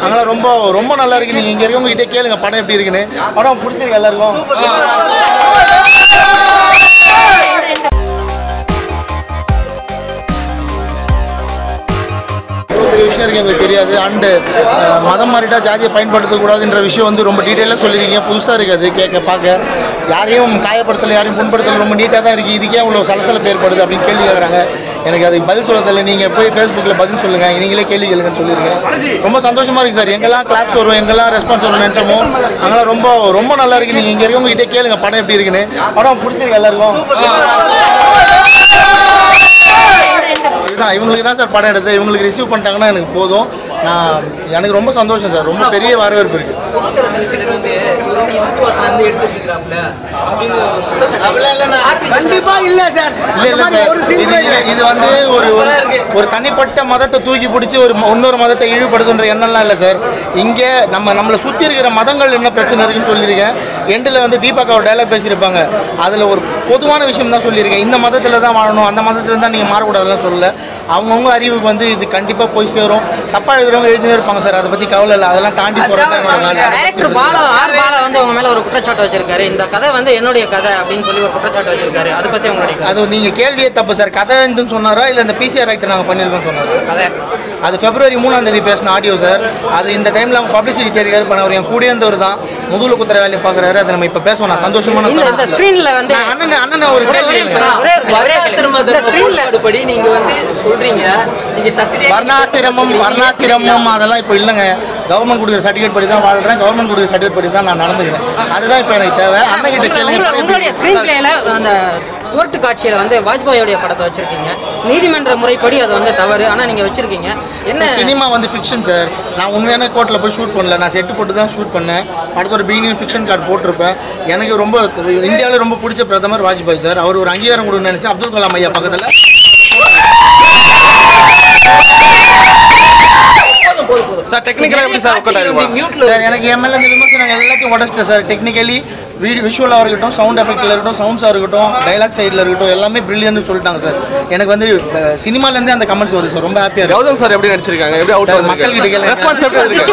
அதனால ரொம்ப ரொம்ப நல்லா இருக்கு நீங்க இங்க இருக்கவங்க கிட்டே கேளுங்க படம் எப்படி இருக்குன்னு படம் பிடிச்சிருக்கு எல்லாருக்கும் இவ்வளவு பெரிய விஷயம் இருக்கு எங்களுக்கு தெரியாது அண்டு மதம் மாறிட்டா ஜாதியை பயன்படுத்தக்கூடாதுன்ற விஷயம் வந்து ரொம்ப டீட்டெயிலாக சொல்லியிருக்கீங்க புதுசாக இருக்குது அது கேட்க பார்க்க யாரையும் காயப்படுத்தல யாரையும் புண்படுத்தல ரொம்ப நீட்டாக தான் இருக்குது இதுக்கே அவ்வளோ சலசலப்பு ஏற்படுது அப்படின்னு கேள்வி கேட்குறாங்க எனக்கு அதுக்கு பதில் சொல்ல தெரியல நீங்கள் போய் ஃபேஸ்புக்கில் பதில் சொல்லுங்கள் நீங்களே கேள்வி கேளுங்கன்னு சொல்லியிருக்கேன் ரொம்ப சந்தோஷமாக இருக்குது சார் எங்கெல்லாம் கிளாப்ஸ் வரும் எங்கெல்லாம் ரெஸ்பான்ஸ் வரும் நினச்சோமோ அதெல்லாம் ரொம்ப ரொம்ப நல்லா இருக்குது நீங்கள் இங்கே இருக்கவங்க கிட்டே கேளுங்க படம் எப்படி இருக்குன்னு படம் பிடிச்சிருக்கு எல்லாருக்கும் இதுதான் இவங்களுக்கு தான் சார் படம் எடுத்தது இவங்களுக்கு ரிசீவ் பண்ணிட்டாங்கன்னா எனக்கு போதும் நான் எனக்கு ரொம்ப சந்தோஷம் சார் ரொம்ப பெரிய வரவேற்பு இருக்குது பொதுத்தள ரசிகர் வந்து இவர் வந்து இந்துத்துவாசம் வந்து எடுத்துட்டு இருக்கிறாப்ல அப்படின்னு ஒரு குற்றச்சாட்டு. கண்டிப்பா இல்ல சார் இல்ல இல்ல சார் ஒரு இது சீன் இது- இது வந்து ஒரு ஒரு- ஒரு தனிப்பட்ட மதத்தை தூக்கி பிடிச்சி ஒரு ம- இன்னொரு மதத்தை இழிவுபடுத்துன்ற எண்ணம்லாம் இல்லை சார் இங்கே நம்ம நம்மளை சுற்றி இருக்கிற மதங்கள் என்ன பிரச்சனை இருக்குன்னு சொல்லியிருக்கேன் எண்டில் வந்து தீபக் ஒரு டைலாக் பேசியிருப்பாங்க அதில் ஒரு பொதுவான விஷயம் தான் சொல்லியிருக்கேன் இந்த மதத்தில் தான் வாழணும் அந்த மதத்தில் தான் நீங்கள் மாறக்கூடாதுலாம் சொல்லல அவங்கவுங்க அறிவுக்கு வந்து இது கண்டிப்பாக போய் சேரும் தப்பாக எழுதுறவங்க எழுதினே இருப்பாங்க சார் அதை பற்றி கவலை இல்லை அதெல்லாம் தாண்டி போகிறது டைரக்டர் பாலா ஆர் பாலா வந்து உங்க மேல ஒரு குற்றச்சாட்டு வச்சிருக்காரு இந்த கதை வந்து என்னுடைய கதை அப்படின்னு சொல்லி ஒரு குற்றச்சாட்டு வச்சிருக்காரு அதை பத்தி உங்களுடைய கதை அது நீங்கள் கேள்வியே தப்பு சார் கதைன்னு சொன்னாரா இல்லை இந்த பிசிஆர் ஆக்ட் நாங்கள் பண்ணியிருக்கோம் சொன்னாரா கதை அது பிப்ரவரி மூணாம் தேதி பேசின ஆடியோ சார் அது இந்த டைம்ல அவங்க பப்ளிசிட்டி தேடிக்காரு பண்ணவர் என் கூடிய இருந்தவர் தான் முதுகுல குத்துற வேலையை பார்க்குறாரு அதை நம்ம இப்போ பேசுவோம் நான் சந்தோஷமான இந்த இந்த ஸ்கிரீன்ல வந்து நான் அண்ணன் அண்ணன் ஒரு ஒரே கேள்வி ஒரு கேளுங்க. நிமிஷம், ஒரே- ஒரே- வர்ணாசிரம இந்த ஸ்கிரீன்ல படி நீங்க வந்து சொல்றீங்க நீங்க சத்திரிய வர்ணாசிரமம் வர்ணாசிரமம் அதெல்லாம் இப்போ இல்லைங்க கவர்மெண்ட் கொடுக்குற சர்டிஃபிகேட் படி தான் வாழ்றேன் கவர்மெண்ட் கொடுக்குற சர்டிஃபிகேட் படி தான் நான் நடந்துக்கிறேன் அதுதான் இப்போ எனக்கு தேவை அண்ணன் கிட்ட உங்களோட- உங்களோட- உங்களுடைய கேளுங்க ஸ்கிரீன் பிளேல அந்த கோர்ட்டு காட்சியில வந்து வாஜ்பாயோடைய படத்தை வச்சிருக்கீங்க நீதிமன்ற முறைப்படி அது வந்து தவறு ஆனா நீங்க வச்சிருக்கீங்க என்ன சினிமா வந்து ஃபிக்ஷன் சார் நான் உண்மையான கோர்ட்டில் போய் ஷூட் பண்ணல நான் செட்டு போட்டு தான் ஷூட் பண்ணேன் படத்தோட பிகினிங் ஃபிக்ஷன் கார்டு போட்டிருப்பேன் எனக்கு ரொம்ப இந்தியாவில் ரொம்ப பிடிச்ச பிரதமர் வாஜ்பாய் சார் அவர் ஒரு அங்கீகாரம் கொடுன்னு நினச்சேன் அப்துல் கலாம் ஐயா பக்கத்தில் போதும் போதும் போதும் சார் டெக்னிக்கலாக எப்படி சார் ஒர்க் அவுட் ஆகிருக்கும் மியூட்ல சார் எனக்கு என் மேலே இந்த விமர்சனம் எல்லாத்தையும் உடச்சிட்டேன் சார் டெக்னிக்கலி வீடியோ விஷுவலாக இருக்கட்டும் சவுண்ட் எஃபெக்டில் இருக்கட்டும் சவுண்ட்ஸாக இருக்கட்டும் டைலாக் சைடில் இருக்கட்டும் எல்லாமே பிரில்லியன்ட் சொல்லிட்டாங்க சார் எனக்கு வந்து அஹ், சினிமாலேருந்தே அந்த கமெண்ட்ஸ் வருது சார் ரொம்ப ஹாப்பியாக இருக்கு கௌதம் சார் எப்படி நடிச்சிருக்காங்க எப்படி அவுட் சார், மக்கள் கிட்ட கேளுங்க. ரெஸ்பான்ஸ் எப்படி இருக்கு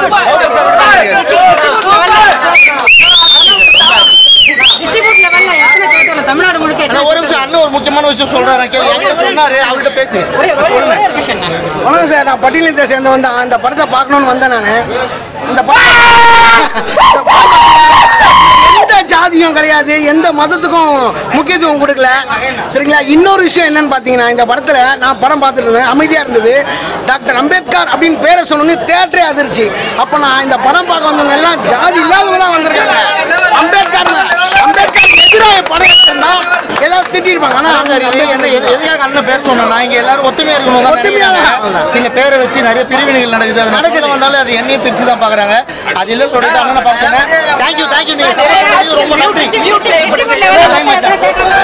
டிஸ்ட்ரிபியூட் லெவல்ல எத்தனை தேட்டர்ல தமிழ்நாடு முழுக்க அண்ணா, ஒரு நிமிஷம் அண்ணன் ஒரு முக்கியமான விஷயம் சொல்றாரு கேள்வி என்கிட்ட சொன்னாரு அவர்கிட்ட பேசு ஒரே ஒரே சொல்லுங்க ஒரே ஒரு விஷயம் தான். வணக்கம் சார் நான் பட்டியலத்தை சேர்ந்தவன் தான் அந்த படத்தை பார்க்கணும்னு வந்தேன் நான் அந்த படம் இந்த படம் எந்த ஜாதியும் கிடையாது எந்த மதத்துக்கும் முக்கியத்துவம் கொடுக்கல சரிங்களா இன்னொரு விஷயம் என்னன்னு பார்த்தீங்கன்னா இந்த படத்தில் நான் படம் பார்த்துட்டு இருந்தேன் அமைதியாக இருந்தது டாக்டர் அம்பேத்கர் அப்படின்னு பேரை சொன்னோன்னே தேட்டரே அதிர்ச்சி அப்போ நான் இந்த படம் பார்க்க வந்தவங்க எல்லாம் ஜாதி இல்லாதவங்களாம் வந்திருக்காங்க அம்பேத்கர் அம்பேத்கர் எதிராக படம் எடுத்திருந்தா ஏதாவது திட்டிருப்பாங்க ஆனா ஆனால் சார் இது எந்த- எது- எதுக்காக அண்ணன் பேச சொன்னா இங்க எல்லாரும் ஒத்துமையா இருக்கணும் தான் ஒத்துமையா நினைக்கிறாங்க. தான். சில பேரை வச்சு நிறைய பிரிவினைகள் நடக்குது அது நடக்குது வந்தாலும் அது என்னையும் பிரிச்சு தான் பாக்குறாங்க அது இல்ல சொல்லிட்டு அண்ணனை பார்த்தேன் தேங்க்யூ தேங்க்யூ நீங்க support பண்ணதுக்கு ரொம்ப நன்றி டிஸ்ட்ரிபியூட் லெவல்ல time ஆச்சா? எத்தனை தேட்டர்ல